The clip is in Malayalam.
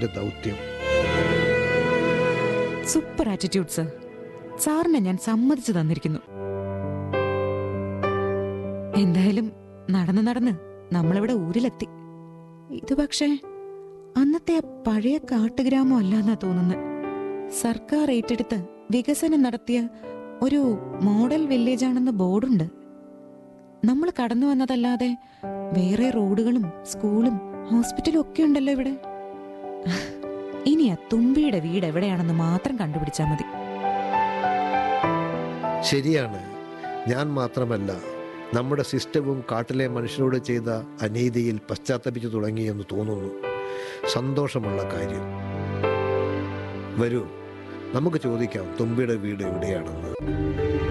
എന്റെ ദൗത്യം സൂപ്പർ ആറ്റിറ്റ്യൂഡ് സർ സാറിനെ ഞാൻ സമ്മതിച്ചു തന്നിരിക്കുന്നു എന്തായാലും നടന്ന് നടന്ന് നമ്മളിവിടെ ഊരിലെത്തി ഇത് പക്ഷേ അന്നത്തെ ആ പഴയ കാട്ടുഗ്രാമം അല്ലാന്നാ തോന്നുന്നത് സർക്കാർ ഏറ്റെടുത്ത് വികസനം നടത്തിയ ഒരു മോഡൽ വില്ലേജ് ആണെന്ന് ബോർഡുണ്ട് നമ്മൾ കടന്നു വന്നതല്ലാതെ വേറെ റോഡുകളും സ്കൂളും ഹോസ്പിറ്റലും ഒക്കെ ഉണ്ടല്ലോ ഇവിടെ ഇനി ആ തുമ്പിയുടെ വീട് എവിടെയാണെന്ന് മാത്രം കണ്ടുപിടിച്ചാൽ മതി ശരിയാണ് ഞാൻ മാത്രമല്ല നമ്മുടെ സിസ്റ്റവും കാട്ടിലെ മനുഷ്യരോട് ചെയ്ത അനീതിയിൽ പശ്ചാത്തപിച്ചു തുടങ്ങിയെന്ന് തോന്നുന്നു സന്തോഷമുള്ള കാര്യം വരൂ നമുക്ക് ചോദിക്കാം തുമ്പിയുടെ വീട് എവിടെയാണെന്ന്